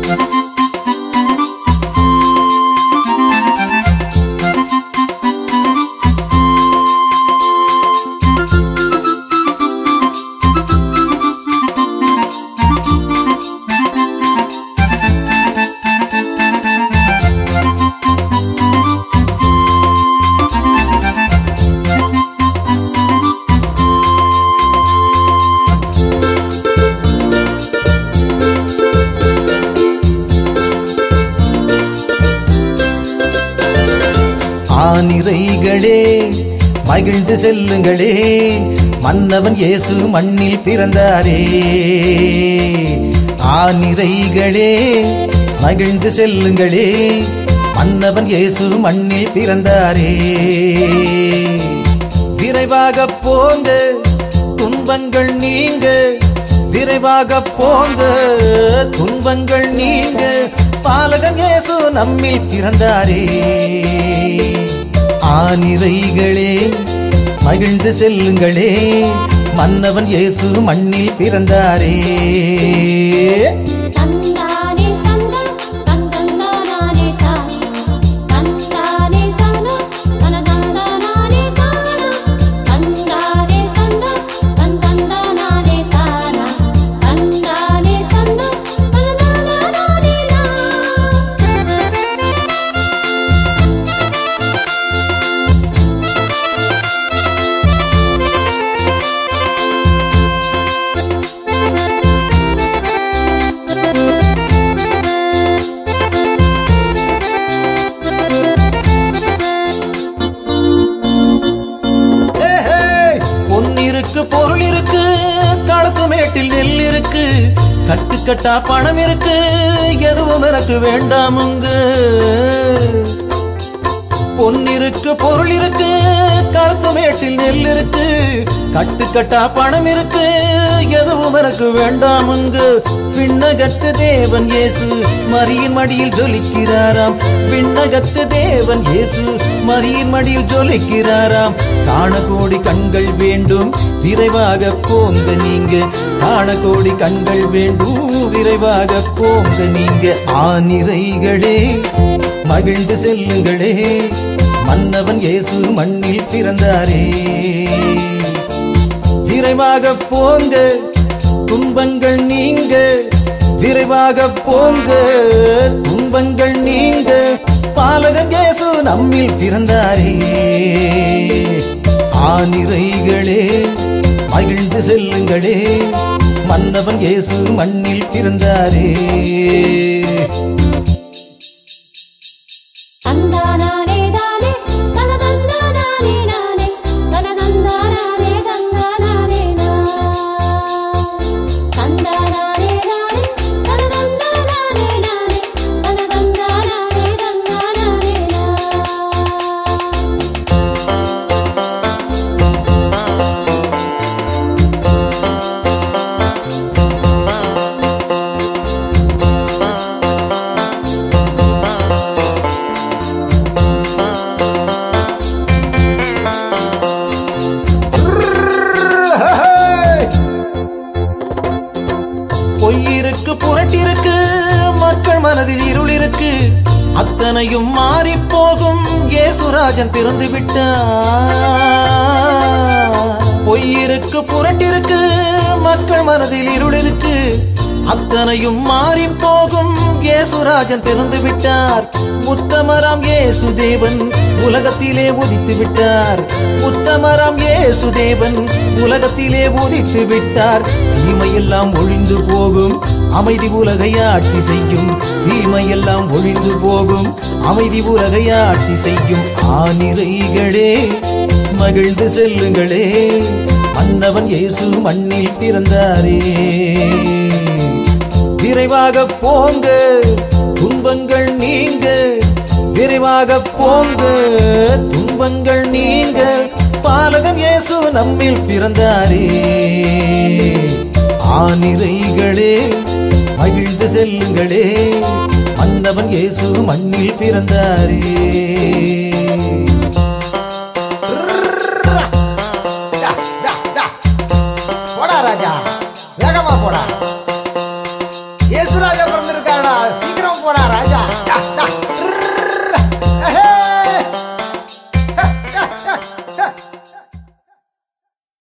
ஆனிரைகளே மகிழ்ந்து செல்லுங்களே மன்னவன் இயேசு மண்ணில் பிறந்தாரே ஆனிரைகளே மகிழ்ந்து செல்லுங்களே மன்னவன் இயேசு மண்ணில் பிறந்தாரே விரைவாக போங்க துன்பங்கள் நீங்க விரைவாக போங்க துன்பங்கள் நீங்க பாலகன் இயேசு நம்மில் பிறந்தாரே ஆனிரைகளே மகிழ்ந்து செல்லுங்களே மன்னவன் இயேசு மண்ணில் பிறந்தாரே தந்தானே தந்தா தந்தந்தானே தானா தந்தானே தானா தனதந்தானே தானா தந்தானே தந்தா தந்தந்தானே தானா தந்தானே தந்தா தனதந்தானே ஏஹே! பொன் இருக்கு பொருள் இருக்கு களத்து மேட்டில் நெல் இருக்கு கட்டுக்கட்டா பணம் இருக்கு எதுவும் எனக்கு வேண்டாமுங்க பொன் இருக்கு பொருள் இருக்கு களத்து மேட்டில் நெல் இருக்கு கட்டுக்கட்டா பணம் இருக்கு எதுவும் எனக்கு வேண்டாமுங்க விண்ணகத்து தேவன் இயேசு மரியின் மடியில் ஜொலிக்கிறாராம் விண்ணகத்து தேவன் இயேசு மரியின் மடியில் ஜொலிக்கிறாராம் காண கோடி கண்கள் வேண்டும் விரைவாக போங்க நீங்க காண கோடி கண்கள் வேண்டும் விரைவாக போங்க நீங்க ஆனிரைகளே மகிழ்ந்து செல்லுங்களே மன்னவன் இயேசு மண்ணில் பிறந்தாரே விரைவாக போங்க துன்பங்கள் நீங்க விரைவாக போங்க துன்பங்கள் நீங்க பாலகன் இயேசு நம்மில் பிறந்தாரே ஆனிரைகளே மகிழ்ந்து செல்லுங்களே மன்னவன் இயேசு மண்ணில் பிறந்தாரே தந்தானானே தானே தனதந்தானானே நானே தனதந்தானானே தந்தானானே நா தந்தானானே தானே தனதந்தானானே நானே தனதந்தானானே தந்தானானே நா பொய் இருக்கு புரட்டிருக்கு மக்கள் மனதில் இருள் இருக்கு அத்தனையும் மாறி போகும் ஏசுராஜன் பிறந்து விட்டார் பொய் இருக்கு புரட்டிருக்கு மக்கள் மனதில் இருள் இருக்கு அத்தனையும் மாறி போகும் ஏசுராஜன் பிறந்து விட்டார் உத்தமராம் ஏசு தேவன் உலகத்திலே உதித்து விட்டார் உத்தமராம் ஏசு தேவன் உலகத்திலே உதித்து விட்டார் தீமையெல்லாம் ஒழிந்து போகும் அமைதி உலகை ஆட்சி செய்யும் தீமையெல்லாம் ஒழிந்து போகும் அமைதி உலகை ஆட்சி செய்யும் ஆனிரைகளே மகிழ்ந்து செல்லுங்களே மன்னவன் இயேசு மண்ணில் பிறந்தாரே விரைவாக போங்க துன்பங்கள் நீங்க விரைவாக போங்க துன்பங்கள் நீங்க பாலகன் இயேசு நம்மில் பிறந்தாரே ஆனிரைகளே மகிழ்ந்து செல்லுங்களே மன்னவன் இயேசு மண்ணில் பிறந்தாரே டா, டா, டா. போடா ராஜா வேகமா போடா